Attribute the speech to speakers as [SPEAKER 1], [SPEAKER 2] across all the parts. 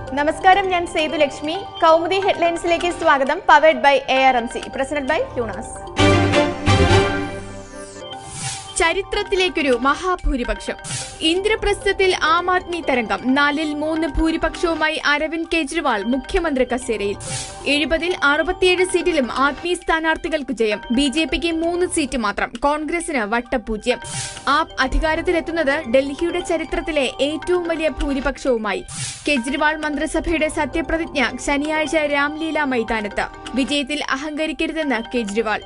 [SPEAKER 1] നമസ്കാരം ഞാൻ സേതു ലക്ഷ്മി കൗമുദി ഹെഡ്ലൈൻസിലേക്ക് സ്വാഗതം powered by A R M C presented by Lunars ചരിത്രത്തിലേക്കൊരു മഹാഭൂരിപക്ഷം ഇന്ദ്രപ്രസ്ഥത്തിൽ ആം ആദ്മി തരംഗം നാലിൽ മൂന്ന് ഭൂരിപക്ഷവുമായി അരവിന്ദ് കെജ്രിവാൾ മുഖ്യമന്ത്രി കസേരയിൽ എഴുപതിൽ അറുപത്തിയേഴ് സീറ്റിലും ആത്മീയ സ്ഥാനാർത്ഥികൾക്ക് ജയം ബി ജെ പിക്ക് മൂന്ന് സീറ്റ് മാത്രം കോൺഗ്രസിന് വട്ടപൂജ്യം ആപ് അധികാരത്തിലെത്തുന്നത് ഡൽഹിയുടെ ചരിത്രത്തിലെ ഏറ്റവും വലിയ ഭൂരിപക്ഷവുമായി കെജ്രിവാൾ മന്ത്രിസഭയുടെ സത്യപ്രതിജ്ഞ ശനിയാഴ്ച രാംലീല മൈതാനത്ത് വിജയത്തിൽ അഹങ്കരിക്കരുതെന്ന് കെജ്രിവാൾ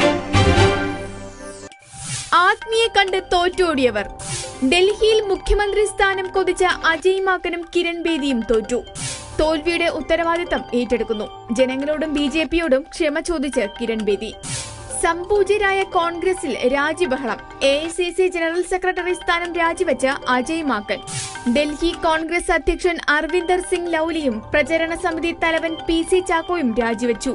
[SPEAKER 1] ആത്മീയെ കണ്ട് തോറ്റോടിയവർ ഡൽഹിയിൽ മുഖ്യമന്ത്രി സ്ഥാനം കൊതിച്ച അജയ് മാക്കനും കിരൺ ബേദിയും തോറ്റു തോൽവിയുടെ ഉത്തരവാദിത്തം ഏറ്റെടുക്കുന്നു ജനങ്ങളോടും ബി ജെ പിയോടും ക്ഷമ ചോദിച്ച് കിരൺ ബേദി സംപൂജ്യരായ കോൺഗ്രസിൽ രാജ്യബഹളം A I C C general secretary സ്ഥാനം രാജിവെച്ച അജയ് മാക്കൻ ഡൽഹി കോൺഗ്രസ് അധ്യക്ഷൻ അർവിന്ദർ സിംഗ് ലൌലിയും പ്രചരണ സമിതി തലവൻ പി സി ചാക്കോയും രാജിവെച്ചു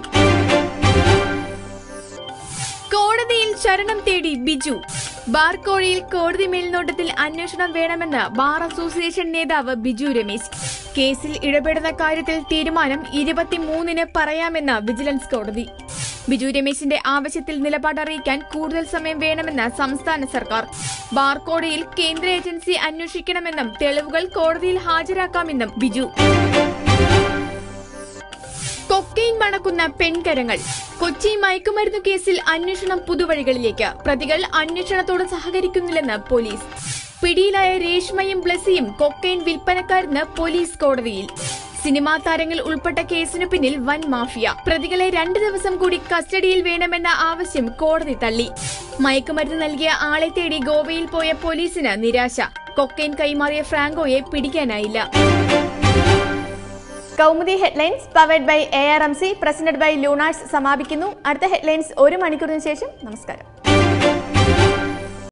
[SPEAKER 1] കോടതിയിൽ ശരണം തേടി ബിജു ബാർക്കോഴയിൽ കോടതി മേൽനോട്ടത്തിൽ അന്വേഷണം വേണമെന്ന് ബാർ അസോസിയേഷൻ നേതാവ് ബിജു രമേശ് കേസിൽ ഇടപെടുന്ന കാര്യത്തിൽ തീരുമാനം ഇരുപത്തിമൂന്നിന് പറയാമെന്ന് വിജിലൻസ് കോടതി ബിജു രമേശിന്റെ ആവശ്യത്തിൽ നിലപാടറിയിക്കാൻ കൂടുതൽ സമയം വേണമെന്ന് സംസ്ഥാന സർക്കാർ ബാർക്കോടതിയിൽ കേന്ദ്ര ഏജൻസി അന്വേഷിക്കണമെന്നും തെളിവുകൾ കോടതിയിൽ ഹാജരാക്കാമെന്നും ബിജു കൊക്കെയിൻ മണക്കുന്ന പെൺകരങ്ങൾ കൊച്ചി മയക്കുമരുന്നു കേസിൽ അന്വേഷണം പുതുവഴികളിലേക്ക് പ്രതികൾ അന്വേഷണത്തോട് സഹകരിക്കുന്നില്ലെന്ന് പോലീസ് പിടിയിലായ രേഷ്മയും ബ്ലസിയും കൊക്കെയിൻ വിൽപ്പനക്കാരെന്ന് പോലീസ് കോടതിയിൽ സിനിമാ താരങ്ങൾ ഉൾപ്പെട്ട കേസിനു പിന്നിൽ വൻ മാഫിയ പ്രതികളെ രണ്ടു ദിവസം കൂടി കസ്റ്റഡിയിൽ വേണമെന്ന ആവശ്യം കോടതി തള്ളി മയക്കുമരുന്ന് നൽകിയ ആളെ തേടി ഗോവയിൽ പോയ പോലീസിന് നിരാശ കൊക്കെയിൻ കൈമാറിയ ഫ്രാങ്കോയെ പിടിക്കാനായില്ല Kaumudi headlines powered by A R M C presented by Lunars സമാപിക്കുന്നു അടുത്ത ഹെഡ്ലൈൻസ് ഒരു മണിക്കൂറിന് ശേഷം നമസ്കാരം